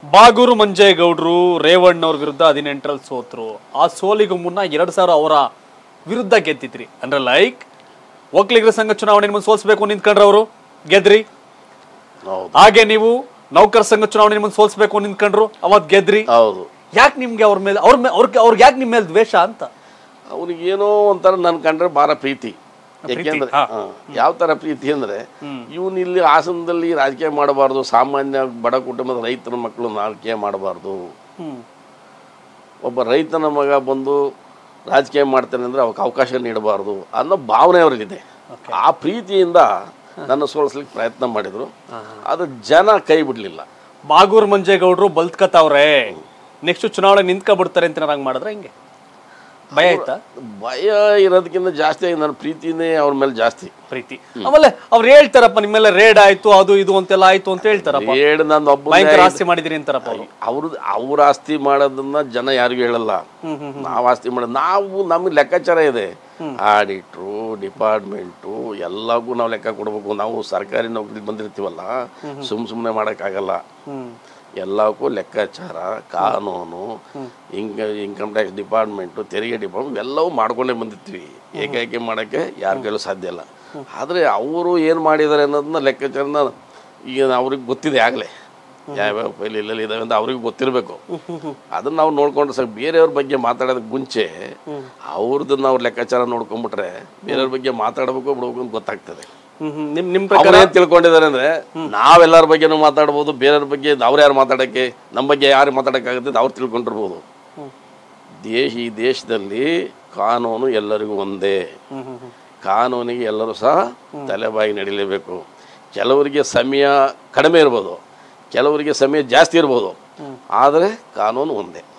ಬಾಗೂರು ಮಂಜೇಗೌಡರು ರೇವಣ್ಣವ್ರ ವಿರುದ್ಧ ಹದಿನೆಂಟರಲ್ಲಿ ಸೋತ್ರು ಆ ಸೋಲಿಗೂ ಮುನ್ನ ಎರಡ್ ಸಾವಿರ ಅವರ ವಿರುದ್ಧ ಗೆದ್ದಿದ್ರಿ ಅಂದ್ರೆ ಲೈಕ್ ಒಕ್ಕಲಿಗರ ಸಂಘ ಚುನಾವಣೆ ನಿಮ್ಮನ್ನು ಸೋಲ್ಸ್ಬೇಕು ನಿಂತ್ಕೊಂಡ್ರೆ ಅವರು ಗೆದ್ರಿ ಹೌದು ಹಾಗೆ ನೀವು ನೌಕರ ಸಂಘ ಚುನಾವಣೆ ನಿಮ್ಮನ್ನು ಸೋಲ್ಸ್ಬೇಕು ನಿಂತ್ಕೊಂಡ್ರು ಅವತ್ ಗೆದ್ರಿ ಹೌದು ಯಾಕೆ ನಿಮ್ಗೆ ಅವ್ರ ಮೇಲೆ ಅವ್ರ ಮೇಲೆ ಅವ್ರಿಗೆ ಅವ್ರಿಗೆ ಯಾಕೆ ನಿಮ್ಮ ಮೇಲೆ ದ್ವೇಷ ಅಂತ ಅವನಿಗೇನೋ ಒಂಥರ ನನ್ ಕಂಡ್ರೆ ಭಾಳ ಪ್ರೀತಿ ಯಾಕೆಂದ್ರೆ ಹಾ. ಯಾವ ತರ ಪ್ರೀತಿ ಅಂದ್ರೆ ಇವನು ಇಲ್ಲಿ ಹಾಸನದಲ್ಲಿ ರಾಜಕೀಯ ಮಾಡಬಾರ್ದು ಸಾಮಾನ್ಯ ಬಡ ಕುಟುಂಬದ ರೈತರ ಮಕ್ಕಳು ರಾಜಕೀಯ ಮಾಡಬಾರ್ದು ಹ್ಮ್ ಒಬ್ಬ ರೈತನ ಮಗ ಬಂದು ರಾಜಕೀಯ ಮಾಡ್ತಾನೆ ಅಂದ್ರೆ ಅವಕ್ಕೆ ಅವಕಾಶ ನೀಡಬಾರ್ದು ಅನ್ನೋ ಭಾವನೆ ಅವರಿಗಿದೆ ಆ ಪ್ರೀತಿಯಿಂದ ನನ್ನ ಸೋಲಿಸ್ಲಿಕ್ಕೆ ಪ್ರಯತ್ನ ಮಾಡಿದ್ರು ಅದು ಜನ ಕೈ ಬಿಡ್ಲಿಲ್ಲ ಬಾಗೂರ್ ಮಂಜೇಗೌಡರು ಬಲ್ತ್ಕತಾವ್ರೆ ನೆಕ್ಸ್ಟ್ ಚುನಾವಣೆ ನಿಂತ್ಕೊಬಿಡ್ತಾರೆ ಅಂತ ನಂಗೆ ಮಾಡಿದ್ರೆ ಹಿಂಗೆ ಭಯ ಆಯ್ತಾ ಭಯ ಇರೋದಕ್ಕಿಂತ ಜಾಸ್ತಿ ನನ್ನ ಪ್ರೀತಿನೇ ಅವ್ರ ಮೇಲೆ ಜಾಸ್ತಿ ಪ್ರೀತಿ ಆಮೇಲೆ ಅವ್ರು ಹೇಳ್ತಾರಪ್ಪ ನಿಮ್ಮೆಲ್ಲ ರೇಡ್ ಆಯ್ತು ಅದು ಇದು ಅಂತೆಲ್ಲ ಆಯ್ತು ಅಂತ ಹೇಳ್ತಾರಪ್ಪ ಏಳು ನನ್ನ ಒಬ್ಬ ಭಯಂಕರ ಆಸ್ತಿ ಮಾಡಿದಿರಿ ಅಂತಾರಪ್ಪ ಅವರು ಅವ್ರದ್ದು ಅವ್ರ ಆಸ್ತಿ ಮಾಡೋದನ್ನ ಜನ ಯಾರಿಗೂ ಹೇಳಲ್ಲ ನಾವು ಆಸ್ತಿ ಮಾಡೋದು ನಾವು ನಮಗೆ ಲೆಕ್ಕಾಚಾರ ಇದೆ ಆಡಿಟ್ರು ಡಿಪಾರ್ಟ್ಮೆಂಟು ಎಲ್ಲಕ್ಕೂ ನಾವು ಲೆಕ್ಕ ಕೊಡ್ಬೇಕು ನಾವು ಸರ್ಕಾರಿ ನೌಕರಿ ಬಂದಿರ್ತೀವಲ್ಲ ಸುಮ್ ಸುಮ್ಮನೆ ಮಾಡೋಕ್ಕಾಗಲ್ಲ ಹ್ಮ್ ಎಲ್ಲಕ್ಕೂ ಲೆಕ್ಕಾಚಾರ ಕಾನೂನು ಇಂಕ ಇನ್ಕಮ್ ಟ್ಯಾಕ್ಸ್ ಡಿಪಾರ್ಟ್ಮೆಂಟು ತೆರಿಗೆ ಡಿಪಾರ್ಟ್ಮೆಂಟ್ ಎಲ್ಲವೂ ಮಾಡ್ಕೊಂಡೇ ಬಂದಿರ್ತೀವಿ ಏಕೈಕೆ ಮಾಡೋಕ್ಕೆ ಯಾರ ಕೈಲೂ ಸಾಧ್ಯ ಇಲ್ಲ ಆದರೆ ಅವರು ಏನು ಮಾಡಿದ್ದಾರೆ ಅನ್ನೋದನ್ನ ಲೆಕ್ಕಾಚಾರನ ಈಗ ಅವ್ರಿಗೆ ಗೊತ್ತಿದೆ ಆಗಲೇ ಯಾವ್ಯಾವ ಫೈಲ್ ಇಲ್ಲೆಲ್ಲ ಇದಾವೆ ಅಂತ ಅವ್ರಿಗೆ ಗೊತ್ತಿರಬೇಕು ಅದನ್ನ ನಾವು ನೋಡ್ಕೊಂಡ್ರೆ ಸಾಕು ಬೇರೆಯವ್ರ ಬಗ್ಗೆ ಮಾತಾಡೋದಕ್ಕೆ ಮುಂಚೆ ಅವ್ರದ್ದು ನಾವು ಲೆಕ್ಕಾಚಾರ ನೋಡ್ಕೊಂಡ್ಬಿಟ್ರೆ ಬೇರೆಯವ್ರ ಬಗ್ಗೆ ಮಾತಾಡಬೇಕು ಬಿಡ್ಬೇಕು ಅಂತ ಗೊತ್ತಾಗ್ತದೆ ಹ್ಮ್ ಹ್ಮ್ ನಿಮ್ ನಿಮ್ ಪ್ರಕಾರ ಅವ್ರು ಏನ್ ತಿಳ್ಕೊಂಡಿದ್ದಾರೆ ಅಂದ್ರೆ ನಾವೆಲ್ಲರ ಬಗ್ಗೆನೂ ಮಾತಾಡ್ಬೋದು ಬೇರೆಯವ್ರ ಬಗ್ಗೆ ಅವ್ರು ಯಾರು ಮಾತಾಡಕ್ಕೆ ನಮ್ಮ ಬಗ್ಗೆ ಯಾರು ಮಾತಾಡಕ್ಕಾಗುತ್ತೆ ಅಂತ ಅವ್ರು ತಿಳ್ಕೊಂಡಿರ್ಬೋದು ದೇಶ ಈ ದೇಶದಲ್ಲಿ ಕಾನೂನು ಎಲ್ಲರಿಗೂ ಒಂದೇ ಹ್ಮ್ ಹ್ಮ್ ಹ್ಮ್ ಕಾನೂನಿಗೆ ಎಲ್ಲರೂ ಸಹ ತಲೆಬಾಗಿ ನಡೀಲೇಬೇಕು ಕೆಲವರಿಗೆ ಸಮಯ ಕಡಿಮೆ ಇರ್ಬೋದು ಕೆಲವರಿಗೆ ಸಮಯ ಜಾಸ್ತಿ ಇರ್ಬೋದು ಆದರೆ ಕಾನೂನು ಒಂದೇ